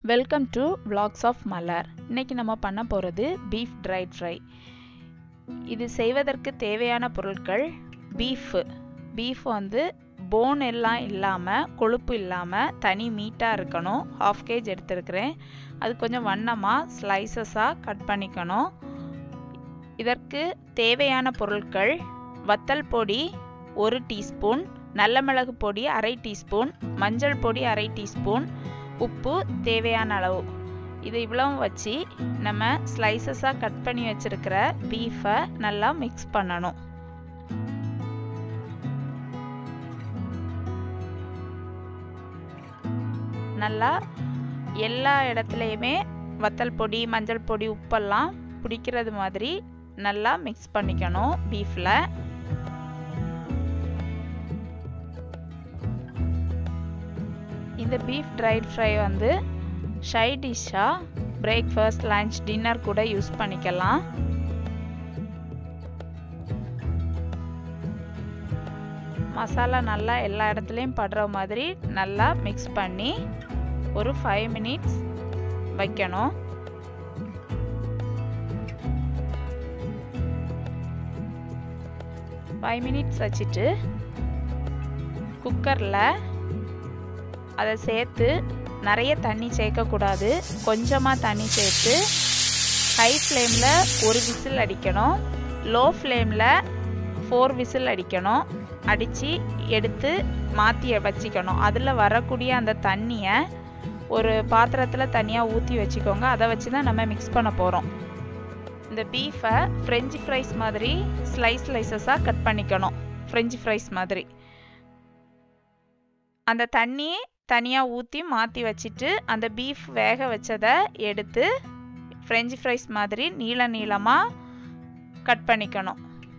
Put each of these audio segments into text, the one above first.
welcome to vlogs of Malar இன்னைக்கு நம்ம பண்ண போகிறது பீஃப் ட்ரைட் ஃப்ரை இது செய்வதற்கு தேவையான பொருட்கள் பீஃபு பீஃப் வந்து போன் எல்லாம் இல்லாமல் கொழுப்பு இல்லாமல் தனி மீட்டாக இருக்கணும் ஹாஃப் கேஜ் எடுத்துருக்கிறேன் அது கொஞ்சம் வண்ணமாக ஸ்லைசஸாக கட் பண்ணிக்கணும் இதற்கு தேவையான பொருட்கள் வத்தல் பொடி ஒரு டீஸ்பூன் நல்ல மிளகு பொடி அரை டீஸ்பூன் மஞ்சள் பொடி அரை டீஸ்பூன் உப்பு தேவையான அளவு இது இவ்வளவு வச்சு நம்ம ஸ்லைசஸாக கட் பண்ணி வச்சுருக்கிற பீஃபை நல்லா மிக்ஸ் பண்ணணும் நல்லா எல்லா இடத்துலையுமே வத்தல் பொடி மஞ்சள் பொடி உப்பெல்லாம் பிடிக்கிறது மாதிரி நல்லா மிக்ஸ் பண்ணிக்கணும் பீஃபில் இந்த பீஃப் ட்ரைட் ஃப்ரை வந்து ஷை டிஷ்ஷாக பிரேக்ஃபாஸ்ட் லஞ்ச் டின்னர் கூட யூஸ் பண்ணிக்கலாம் மசாலா நல்லா எல்லா இடத்துலையும் படுற மாதிரி நல்லா மிக்ஸ் பண்ணி ஒரு ஃபைவ் மினிட்ஸ் வைக்கணும் ஃபைவ் மினிட்ஸ் வச்சுட்டு குக்கரில் அதை சேர்த்து நிறைய தண்ணி சேர்க்கக்கூடாது கொஞ்சமாக தண்ணி சேர்த்து ஹை ஃப்ளேமில் ஒரு விசில் அடிக்கணும் லோ ஃப்ளேமில் ஃபோர் விசில் அடிக்கணும் அடித்து எடுத்து மாற்றி வச்சுக்கணும் அதில் வரக்கூடிய அந்த தண்ணியை ஒரு பாத்திரத்தில் தனியாக ஊற்றி வச்சுக்கோங்க அதை வச்சு தான் நம்ம மிக்ஸ் பண்ண போகிறோம் இந்த பீஃபை ஃப்ரெஞ்சு ஃப்ரைஸ் மாதிரி ஸ்லைஸ் ஸ்லைசஸாக கட் பண்ணிக்கணும் ஃப்ரெஞ்சு ஃப்ரைஸ் மாதிரி அந்த தண்ணியை தனியாக ஊற்றி மாற்றி வச்சுட்டு அந்த பீஃப் வேக வச்சதை எடுத்து ஃப்ரெஞ்சு ஃப்ரைஸ் மாதிரி நீள நீளமாக கட் பண்ணிக்கணும்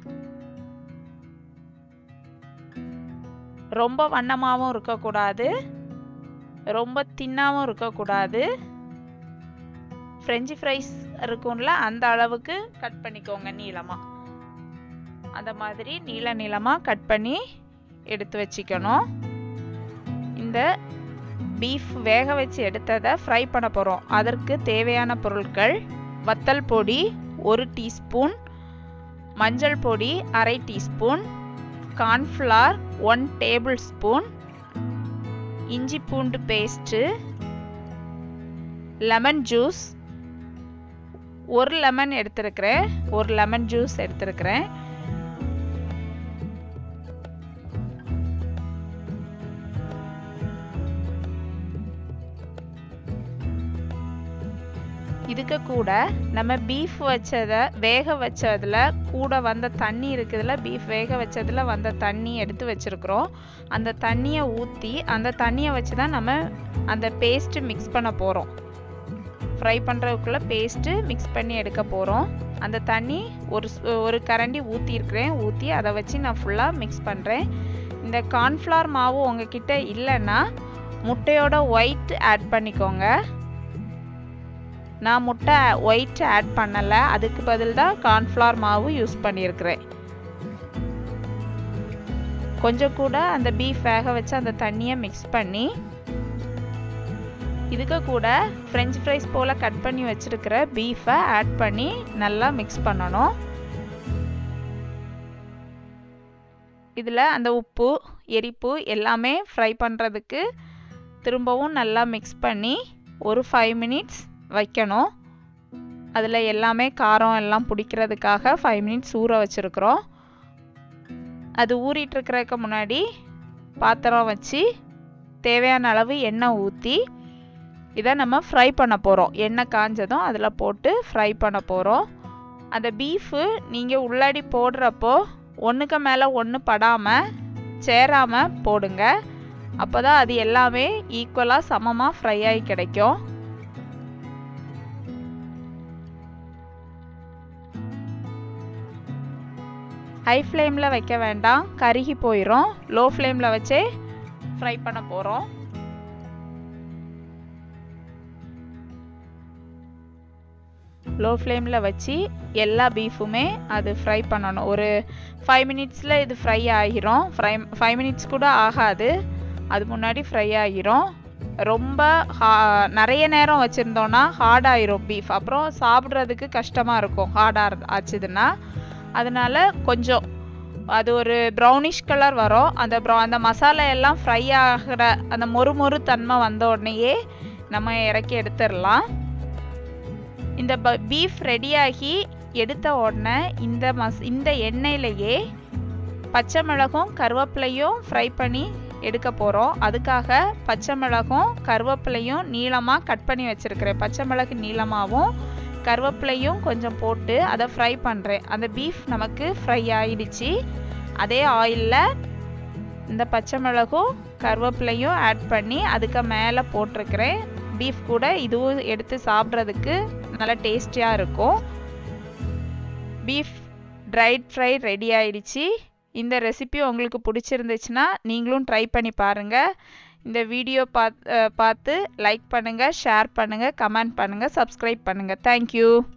ரொம்ப வண்ணமாகவும் இருக்கக்கூடாது ரொம்ப தின்னாகவும் இருக்கக்கூடாது ஃப்ரெஞ்சு ஃப்ரைஸ் இருக்கும்ல அந்த அளவுக்கு கட் பண்ணிக்கோங்க நீளமாக அந்த மாதிரி நீள நீளமாக கட் பண்ணி எடுத்து வச்சுக்கணும் இந்த பீஃப் வேக வச்சு எடுத்ததை ஃப்ரை பண்ண போகிறோம் அதற்கு தேவையான பொருட்கள் வத்தல் பொடி ஒரு டீஸ்பூன் மஞ்சள் பொடி அரை teaspoon cornflour one tablespoon இஞ்சி பூண்டு பேஸ்ட்டு லெமன் ஜூஸ் ஒரு லெமன் எடுத்திருக்கிறேன் ஒரு லெமன் ஜூஸ் எடுத்திருக்கிறேன் இதுக்கு கூட நம்ம பீஃப் வச்சதை வேக வச்சதில் கூட வந்த தண்ணி இருக்குதுல பீஃப் வேக வச்சதில் வந்த தண்ணி எடுத்து வச்சுருக்குறோம் அந்த தண்ணியை ஊற்றி அந்த தண்ணியை வச்சு தான் நம்ம அந்த பேஸ்ட்டு மிக்ஸ் பண்ண போகிறோம் ஃப்ரை பண்ணுறதுக்குள்ளே பேஸ்ட்டு மிக்ஸ் பண்ணி எடுக்க போகிறோம் அந்த தண்ணி ஒரு ஒரு கரண்டி ஊற்றிருக்கிறேன் ஊற்றி அதை வச்சு நான் ஃபுல்லாக மிக்ஸ் பண்ணுறேன் இந்த கார்ன்ஃப்ளவர் மாவு உங்ககிட்ட இல்லைன்னா முட்டையோட ஒயிட் ஆட் பண்ணிக்கோங்க நான் முட்டை ஒயிட் ஆட் பண்ணலை அதுக்கு பதில் தான் கார்ன்ஃப்ளவர் மாவு யூஸ் பண்ணியிருக்கிறேன் கொஞ்சம் கூட அந்த பீஃப் வேக வச்சு அந்த தண்ணியை மிக்ஸ் பண்ணி இதுக்கு கூட ஃப்ரெஞ்ச் ஃப்ரைஸ் போல் கட் பண்ணி வச்சுருக்கிற பீஃபை ஆட் பண்ணி நல்லா மிக்ஸ் பண்ணணும் இதில் அந்த உப்பு எரிப்பு எல்லாமே ஃப்ரை பண்ணுறதுக்கு திரும்பவும் நல்லா மிக்ஸ் பண்ணி ஒரு ஃபைவ் மினிட்ஸ் வைக்கணும் அதில் எல்லாமே காரம் எல்லாம் பிடிக்கிறதுக்காக ஃபைவ் மினிட்ஸ் ஊற வச்சுருக்குறோம் அது ஊறிட்டுருக்கிறதுக்கு முன்னாடி பாத்திரம் வச்சு தேவையான அளவு எண்ணெய் ஊற்றி இதை நம்ம ஃப்ரை பண்ண போகிறோம் எண்ணெய் காஞ்சதும் அதில் போட்டு ஃப்ரை பண்ண போகிறோம் அந்த பீஃபு நீங்கள் உள்ளாடி போடுறப்போ ஒன்றுக்கு மேலே ஒன்று படாமல் சேராமல் போடுங்க அப்போ தான் அது எல்லாமே ஈக்குவலாக சமமாக ஃப்ரை ஆகி கிடைக்கும் ஹை ஃப்ளேமில் வைக்க வேண்டாம் கருகி போயிடும் லோ ஃப்ளேமில் வச்சே ஃப்ரை பண்ண போகிறோம் லோ ஃப்ளேமில் வச்சு எல்லா பீஃபுமே அது ஃப்ரை பண்ணணும் ஒரு ஃபைவ் மினிட்ஸில் இது ஃப்ரை ஆகிரும் ஃப்ரை ஃபைவ் மினிட்ஸ் கூட ஆகாது அது முன்னாடி ஃப்ரை ஆகிரும் ரொம்ப நிறைய நேரம் வச்சுருந்தோன்னா ஹார்ட் ஆயிரும் பீஃப் அப்புறம் சாப்பிட்றதுக்கு கஷ்டமாக இருக்கும் ஹார்டாக ஆச்சுதுன்னா அதனால கொஞ்சம் அது ஒரு ப்ரௌனிஷ் கலர் வரும் அந்த ப்ரௌ அந்த மசாலா எல்லாம் ஃப்ரை ஆகிற அந்த மொறு மொறு தன்மை வந்த உடனேயே நம்ம இறக்கி எடுத்துடலாம் இந்த பீஃப் ரெடியாகி எடுத்த உடனே இந்த மஸ் இந்த எண்ணெயிலேயே பச்சை மிளகும் கருவேப்பிலையும் ஃப்ரை பண்ணி எடுக்க போகிறோம் அதுக்காக பச்சை மிளகும் கருவேப்பிலையும் நீளமாக கட் பண்ணி வச்சுருக்கிறேன் பச்சை மிளகு நீளமாகவும் கருவேப்பிலையும் கொஞ்சம் போட்டு அதை ஃப்ரை பண்ணுறேன் அந்த பீஃப் நமக்கு ஃப்ரை ஆயிடுச்சு அதே ஆயிலில் இந்த பச்சை மிளகும் கருவேப்பிலையும் ஆட் பண்ணி அதுக்கு மேலே போட்டிருக்கிறேன் பீஃப் கூட இதுவும் எடுத்து சாப்பிட்றதுக்கு நல்லா டேஸ்டியாக இருக்கும் பீஃப் ட்ரைட் ஃப்ரை ரெடி ஆயிடுச்சு இந்த ரெசிபி உங்களுக்கு பிடிச்சிருந்துச்சுன்னா நீங்களும் ட்ரை பண்ணி பாருங்கள் இந்த வீடியோ பார்த்து பார்த்து லைக் பண்ணுங்கள் ஷேர் பண்ணுங்கள் கமெண்ட் பண்ணுங்கள் சப்ஸ்கிரைப் பண்ணுங்கள் தேங்க்யூ